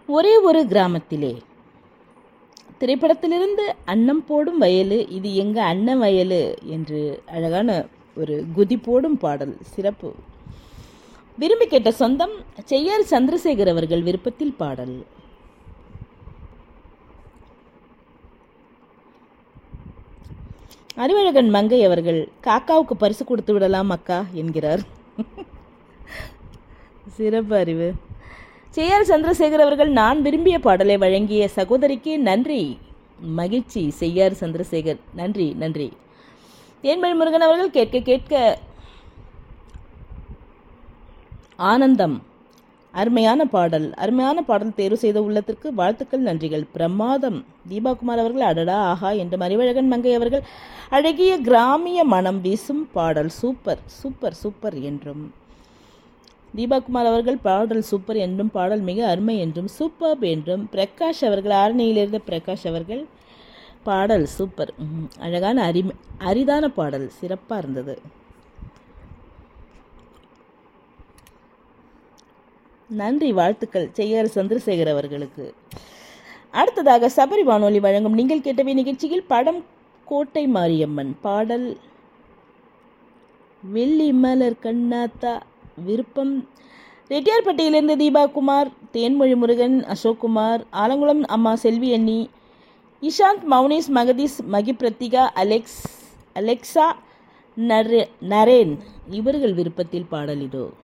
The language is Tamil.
ஒரே ஒரு கிராமத்திலே திரைப்படத்திலிருந்து அன்னம் போடும் வயலு இது எங்க அண்ணன் வயலு என்று அழகான ஒரு குதி போடும் பாடல் சிறப்பு விரும்பி கேட்ட சொந்தம் செய்யார் சந்திரசேகர் அவர்கள் விருப்பத்தில் பாடல் அறிவழகன் மங்கை அவர்கள் காக்காவுக்கு பரிசு கொடுத்து விடலாம் அக்கா என்கிறார் சிறப்பு அறிவு செய்யார் சந்திரசேகர் அவர்கள் நான் விரும்பிய பாடலை வழங்கிய சகோதரிக்கு நன்றி மகிழ்ச்சி செய்யார் சந்திரசேகர் நன்றி நன்றி தேன்மொழி முருகன் அவர்கள் கேட்க கேட்க ஆனந்தம் அருமையான பாடல் அருமையான பாடல் தேர்வு செய்த உள்ளத்திற்கு வாழ்த்துக்கள் நன்றிகள் பிரமாதம் தீபாகுமார் அவர்கள் அடடா ஆஹா என்று மறிவழகன் மங்கை அவர்கள் அழகிய கிராமிய மனம் வீசும் பாடல் சூப்பர் சூப்பர் சூப்பர் என்றும் தீபாகுமார் அவர்கள் பாடல் சூப்பர் என்றும் பாடல் மிக அருமை என்றும் சூப்பர் என்றும் பிரகாஷ் அவர்கள் ஆரணியிலிருந்து பிரகாஷ் அவர்கள் பாடல் சூப்பர் ம், அழகான அரி அரிதான பாடல் சிறப்பாக இருந்தது நன்றி வாழ்த்துக்கள் செய்யார் சந்திரசேகர் அவர்களுக்கு அடுத்ததாக சபரி வானொலி வழங்கும் நீங்கள் கேட்டவை நிகழ்ச்சியில் படம் கோட்டை மாரியம்மன் பாடல் வெள்ளி மலர் கண்ணாத்தா விருப்பம் ரெட்டியார்பட்டியிலிருந்து தீபாகுமார் தேன்மொழி முருகன் அசோக்குமார் ஆலங்குளம் அம்மா செல்வி அண்ணி இஷாந்த் மௌனேஷ் மகதீஷ் மகி பிரத்திகா அலெக்ஸ் அலெக்சா நரே நரேன் இவர்கள் விருப்பத்தில் பாடல் இதோ